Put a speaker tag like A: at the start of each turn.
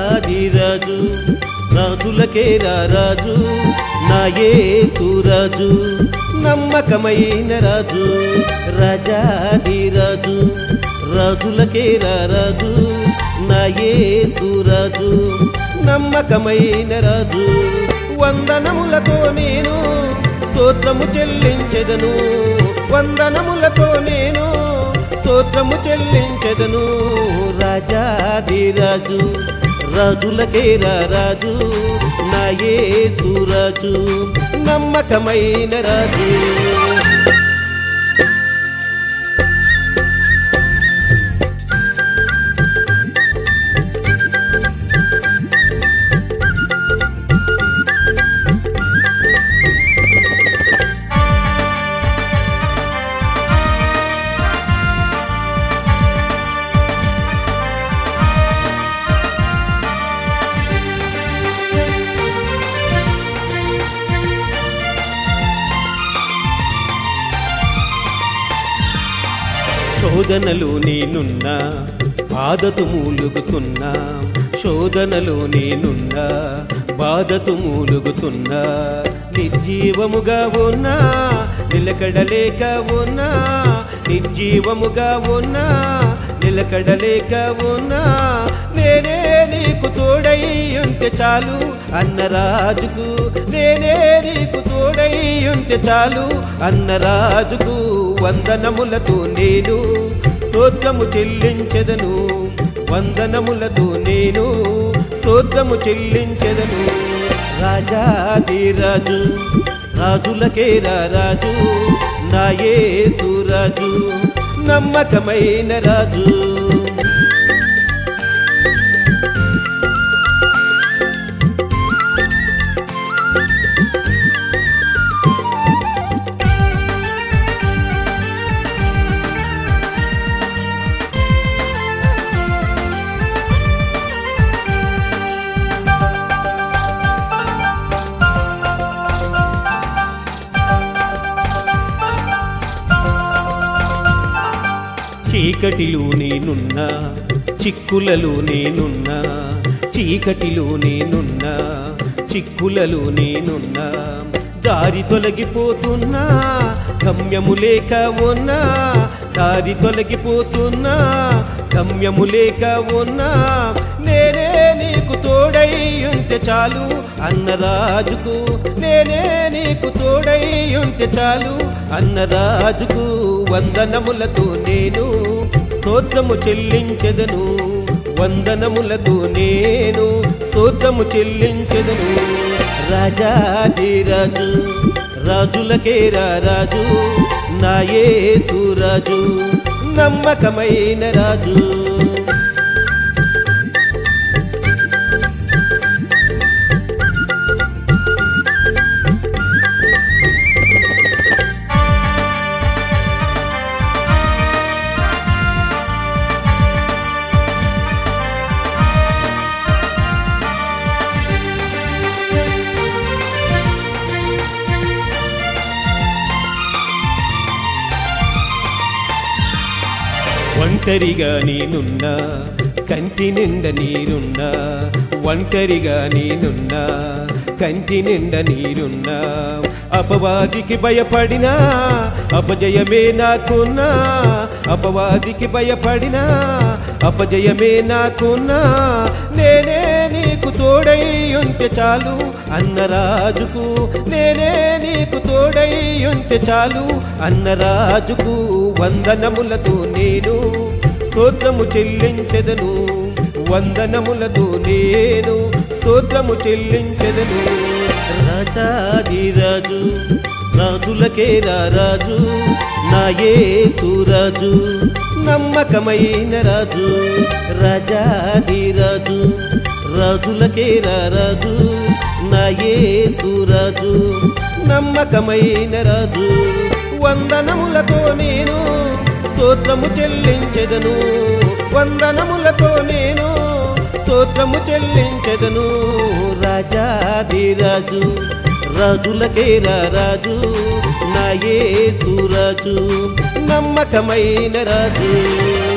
A: రాజాదిరాజు రాజులకే రాజు నా యేసురాజు నమ్మకమైన రాజు రాజాదిరాజు రాజులకే రాజు నా యేసురాజు నమ్మకమైన రాజు వందనములతో నేను స్తోత్రము చెల్లించెదను వందనములతో నేను స్తోత్రము చెల్లించెదను రాజాదిరాజు రాజులకే రాజు నా యేసురాజు నమ్మకమైన రాజు శోధనలు నేనున్నా బాధతు మూలుగుతున్నా శోధనలు నేనున్నా బాధతు మూలుగుతున్నా నిర్జీవముగా ఉన్నా నిలకడలేక ఉన్నా నిర్జీవముగా ఉన్నా నిలకడలేక ఉన్నా నేనే నీకు తోడై ఉంటే చాలు అన్న రాజుకు నేనే నీకు తోడై ఉంటే చాలు అన్న రాజుకు వందనములతో నేను స్తోత్రము చెల్లించెదను వందనములతో నేను స్తోత్రము చెల్లించెదను రాజాదిరాజు రాజులకే రాజు నా యేసురాజు నమ్మకమైన రాజు చీకటిలో నేనున్నా చిక్కులలో నేనున్నా చీకటిలో నేనున్నా చిక్కులలో నేనున్నా దారి తొలగిపోతున్నా గమ్యము లేక ఉన్నా దారి తొలగిపోతున్నా గమ్యము లేక ఉన్నా నేనే నీకు తోడై ఉంటే చాలు అన్న రాజుకు నేనే నీకు తోడై ఉంటే చాలు అన్న రాజుకు వందనములతో నేను స్తోత్రము చెల్లించెదను వందనములతో నేను స్తోత్రము చెల్లించెదను రాజాదిరాజు రాజులకే రాజు నా యేసురాజు నమ్మకమైన రాజు ఒంటరిగా నేనున్నా కంటి నిండా నీరున్నా ఒంటరిగా నేనున్నా కంటి నిండా నీరున్నా అపవాదికి భయపడినా అపజయమే నాకున్నా అపవాదికి భయపడినా అపజయమే నాకున్నా నేనే నీకు తోడై ఉంటే చాలు అన్న రాజుకు నేనే నీకు తోడై ఉంటే చాలు అన్న రాజుకు వందనములతో నేను స్తోత్రము చెల్లించెదను వందనములతో నేను స్తోత్రము చెల్లించెదను రాజాదిరాజు రాజులకే రాజు నా యేసురాజు నమ్మకమైన రాజు రాజాదిరాజు రాజులకే రాజు నా యేసురాజు నమ్మకమైన రాజు వందనములతో నేను స్తోత్రము చెల్లించెదను వందనములతో నేను స్తోత్రము చెల్లించెదను రాజాదిరాజు రాజులకే రాజు నా యేసురాజు నమ్మకమైన రాజు